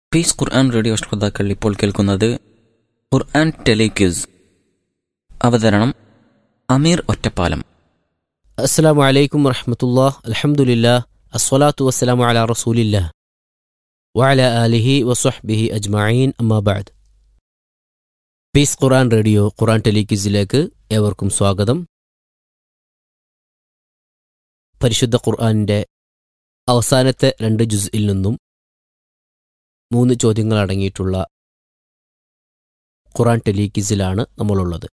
piece ഖുർആൻ radio ശ്രോതാക്കൾ ഇപ്പോൾ കേൾക്കുന്നത് ഖുർആൻ ടെലിക്യൂസ് അവതരണം അമീർ ഒറ്റപ്പാലം അസ്സലാമു അലൈക്കും വറഹമത്തുല്ലാ അൽഹംദുലില്ലാ അസ്സലാത്തു വസ്സലാമു അലാ റസൂലില്ലാ വഅല ആലിഹി വസ്വഹ്ബിഹി അജ്മഈൻ അമ്മാ ബഅദ് പീസ് ഖുർആൻ റേഡിയോ ഖുർആൻ ടെലിക്വിസിലേക്ക് ഏവർക്കും സ്വാഗതം പരിശുദ്ധ ഖുർആനിൻ്റെ അവസാനത്തെ രണ്ട് ജുസ്ഇൽ നിന്നും മൂന്ന് ചോദ്യങ്ങൾ അടങ്ങിയിട്ടുള്ള ഖുർആൻ ടെലിക്വിസിലാണ് നമ്മളുള്ളത്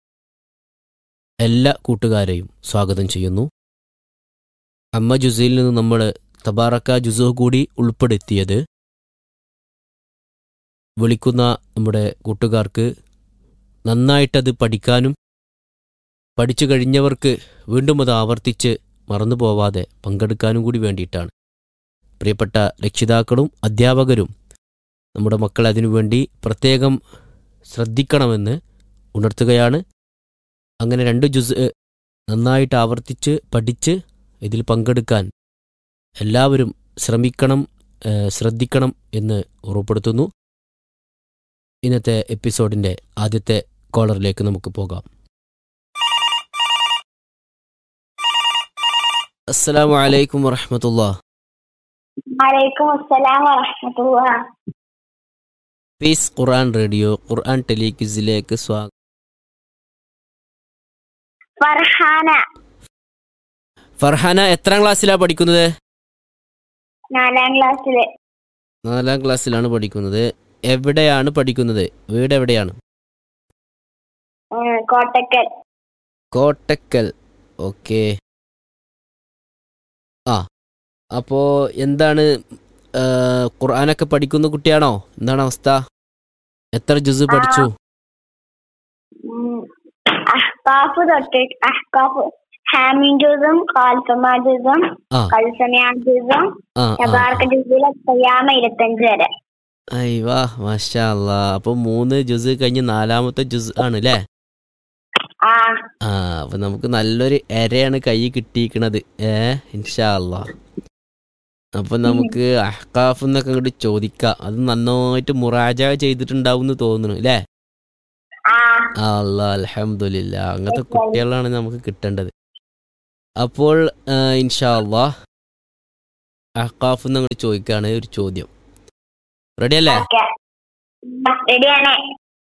എല്ലാ കൂട്ടുകാരെയും സ്വാഗതം ചെയ്യുന്നു അമ്മ ജുസയിൽ നിന്ന് നമ്മൾ തബാറക്ക ജുസോ കൂടി ഉൾപ്പെടുത്തിയത് വിളിക്കുന്ന നമ്മുടെ കൂട്ടുകാർക്ക് നന്നായിട്ടത് പഠിക്കാനും പഠിച്ചു കഴിഞ്ഞവർക്ക് വീണ്ടും അത് ആവർത്തിച്ച് മറന്നു പോവാതെ പങ്കെടുക്കാനും കൂടി വേണ്ടിയിട്ടാണ് പ്രിയപ്പെട്ട രക്ഷിതാക്കളും അധ്യാപകരും നമ്മുടെ മക്കൾ അതിനുവേണ്ടി പ്രത്യേകം ശ്രദ്ധിക്കണമെന്ന് ഉണർത്തുകയാണ് അങ്ങനെ രണ്ട് ജുസ് നന്നായിട്ട് ആവർത്തിച്ച് പഠിച്ച് ഇതിൽ പങ്കെടുക്കാൻ എല്ലാവരും ശ്രമിക്കണം ഏഹ് ശ്രദ്ധിക്കണം എന്ന് ഉറപ്പെടുത്തുന്നു ഇന്നത്തെ എപ്പിസോഡിൻ്റെ ആദ്യത്തെ കോളറിലേക്ക് നമുക്ക് പോകാം അസ്സലാമു അലൈക്കും വറഹമത്തുള്ള വലൈക്കും അസ്സലാം വറഹമത്തുള്ള പീസ് ഖുർആൻ റേഡിയോ ഖുർആൻ ടെലിക്വിസിലേക്ക് സ്വാഗതം ഫർഹാന ഫർഹാന എത്രാം ക്ലാസ്സിലാണ് പഠിക്കുന്നത് നാലാം ക്ലാസ്സില് നാലാം ക്ലാസ്സിലാണ് പഠിക്കുന്നത് എവിടെയാണ് പഠിക്കുന്നത് വീട് എവിടെയാണ് ഉം, കോട്ടക്കൽ കോട്ടക്കൽ ഓക്കെ ആ അപ്പോ എന്താണ് ആ, ഖുർആനൊക്കെ പഠിക്കുന്ന കുട്ടിയാണോ എന്താണ് അവസ്ഥ എത്ര ജുസ് പഠിച്ചു ഉം, അഹ്കാഫ് തൊട്ട് അഹ്കാഫ് ഹാമിൻ ജൂസും കാൽസമാ ജൂസും ആ കൽസമയാ ജൂസും ആ ആ തബാർക്ക് ജൂസിലെ കയ്യാമ ഇരുപത്തഞ്ച് വരെ അയ്വാ മാഷാ അല്ലാ അപ്പൊ മൂന്ന് ജുസ് കഴിഞ്ഞ് നാലാമത്തെ ജുസ് ആണ് അല്ലേ ആ ആ അപ്പൊ നമുക്ക് നല്ലൊരു എരയാണ് കൈ കിട്ടിയിരിക്കണത് ഏ ഇൻഷാ അല്ലാ അപ്പൊ നമുക്ക് അഹ്കാഫ് എന്നൊക്കെ അങ്ങോട്ട് ചോദിക്കാം അത് നന്നായിട്ട് മുറാജ ചെയ്തിട്ടുണ്ടാവും എന്ന് തോന്നുന്നു അല്ലേ ആ അല്ലാ അൽഹംദുലില്ല അങ്ങനത്തെ കുട്ടികളാണ് നമുക്ക് കിട്ടേണ്ടത് അപ്പോൾ ആ, ഇൻഷാ അല്ലാ അഹ്കാഫ് എന്നങ്ങോട്ട് ചോദിക്കാണ് ഒരു ചോദ്യം റെഡി അല്ലേ ഓക്കെ റെഡിയാണേ